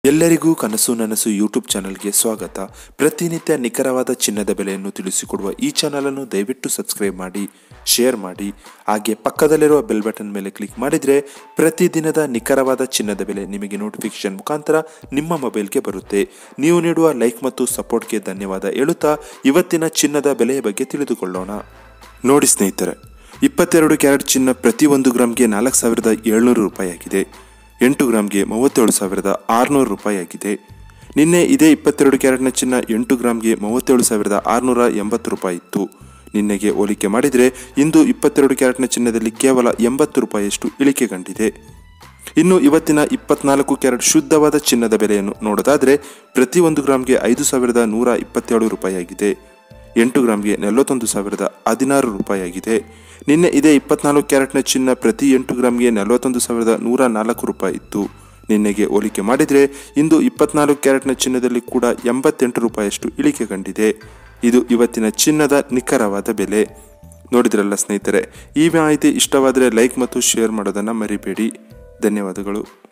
ಎಲ್ಲರಿಗೂ ಕನಸು ನನಸು ಯೂಟ್ಯೂಬ್ ಚಾನಲ್ಗೆ ಸ್ವಾಗತ ಪ್ರತಿನಿತ್ಯ ನಿಖರವಾದ ಚಿನ್ನದ ಬೆಲೆಯನ್ನು ತಿಳಿಸಿಕೊಡುವ ಈ ಚಾನಲನ್ನು ದಯವಿಟ್ಟು ಸಬ್ಸ್ಕ್ರೈಬ್ ಮಾಡಿ ಶೇರ್ ಮಾಡಿ ಹಾಗೆ ಪಕ್ಕದಲ್ಲಿರುವ ಬೆಲ್ ಬಟನ್ ಮೇಲೆ ಕ್ಲಿಕ್ ಮಾಡಿದರೆ ಪ್ರತಿದಿನದ ನಿಖರವಾದ ಚಿನ್ನದ ಬೆಲೆ ನಿಮಗೆ ನೋಟಿಫಿಕೇಶನ್ ಮುಖಾಂತರ ನಿಮ್ಮ ಮೊಬೈಲ್ಗೆ ಬರುತ್ತೆ ನೀವು ನೀಡುವ ಲೈಕ್ ಮತ್ತು ಸಪೋರ್ಟ್ಗೆ ಧನ್ಯವಾದ ಹೇಳುತ್ತಾ ಇವತ್ತಿನ ಚಿನ್ನದ ಬೆಲೆಯ ಬಗ್ಗೆ ತಿಳಿದುಕೊಳ್ಳೋಣ ನೋಡಿ ಸ್ನೇಹಿತರೆ ಇಪ್ಪತ್ತೆರಡು ಕ್ಯಾರೆಟ್ ಚಿನ್ನ ಪ್ರತಿ ಒಂದು ಗ್ರಾಮ್ಗೆ ನಾಲ್ಕು ಸಾವಿರದ ಏಳ್ನೂರು ರೂಪಾಯಿ ಆಗಿದೆ ಎಂಟು ಗ್ರಾಮ್ಗೆ ಮೂವತ್ತೇಳು ಸಾವಿರದ ಆರುನೂರು ರೂಪಾಯಿ ಆಗಿದೆ ನಿನ್ನೆ ಇದೇ ಇಪ್ಪತ್ತೆರಡು ಕ್ಯಾರೆಟ್ನ ಚಿನ್ನ ಎಂಟು ಗ್ರಾಮ್ಗೆ ಮೂವತ್ತೇಳು ಸಾವಿರದ ಆರುನೂರ ಎಂಬತ್ತು ರೂಪಾಯಿ ಇತ್ತು ನಿನ್ನೆಗೆ ಹೋಲಿಕೆ ಮಾಡಿದರೆ ಇಂದು ಇಪ್ಪತ್ತೆರಡು ಕ್ಯಾರೆಟ್ನ ಚಿನ್ನದಲ್ಲಿ ಕೇವಲ ಎಂಬತ್ತು ರೂಪಾಯಿಯಷ್ಟು ಇಳಿಕೆ ಕಂಡಿದೆ ಇನ್ನು ಇವತ್ತಿನ ಇಪ್ಪತ್ನಾಲ್ಕು ಕ್ಯಾರೆಟ್ ಶುದ್ಧವಾದ ಚಿನ್ನದ ಬೆಲೆಯನ್ನು ನೋಡೋದಾದರೆ ಪ್ರತಿ ಒಂದು ಗ್ರಾಮ್ಗೆ ಐದು ಸಾವಿರದ ನೂರ ಇಪ್ಪತ್ತೇಳು ರೂಪಾಯಿ ಆಗಿದೆ ಎಂಟು ಗ್ರಾಮ್ಗೆ ನಲವತ್ತೊಂದು ಸಾವಿರದ ಹದಿನಾರು ರೂಪಾಯಿ ಆಗಿದೆ ನಿನ್ನೆ ಇದೇ ಇಪ್ಪತ್ನಾಲ್ಕು ಕ್ಯಾರೆಟ್ನ ಚಿನ್ನ ಪ್ರತಿ ಎಂಟು ಗ್ರಾಮ್ಗೆ ನಲವತ್ತೊಂದು ಸಾವಿರದ ನೂರ ನಾಲ್ಕು ರೂಪಾಯಿ ಇತ್ತು ನಿನ್ನೆಗೆ ಹೋಲಿಕೆ ಮಾಡಿದರೆ ಇಂದು ಇಪ್ಪತ್ನಾಲ್ಕು ಕ್ಯಾರೆಟ್ನ ಚಿನ್ನದಲ್ಲಿ ಕೂಡ ಎಂಬತ್ತೆಂಟು ರೂಪಾಯಿಯಷ್ಟು ಇಳಿಕೆ ಕಂಡಿದೆ ಇದು ಇವತ್ತಿನ ಚಿನ್ನದ ನಿಖರವಾದ ಬೆಲೆ ನೋಡಿದ್ರಲ್ಲ ಸ್ನೇಹಿತರೆ ಈ ಮಾಹಿತಿ ಇಷ್ಟವಾದರೆ ಲೈಕ್ ಮತ್ತು ಶೇರ್ ಮಾಡೋದನ್ನು ಮರಿಬೇಡಿ ಧನ್ಯವಾದಗಳು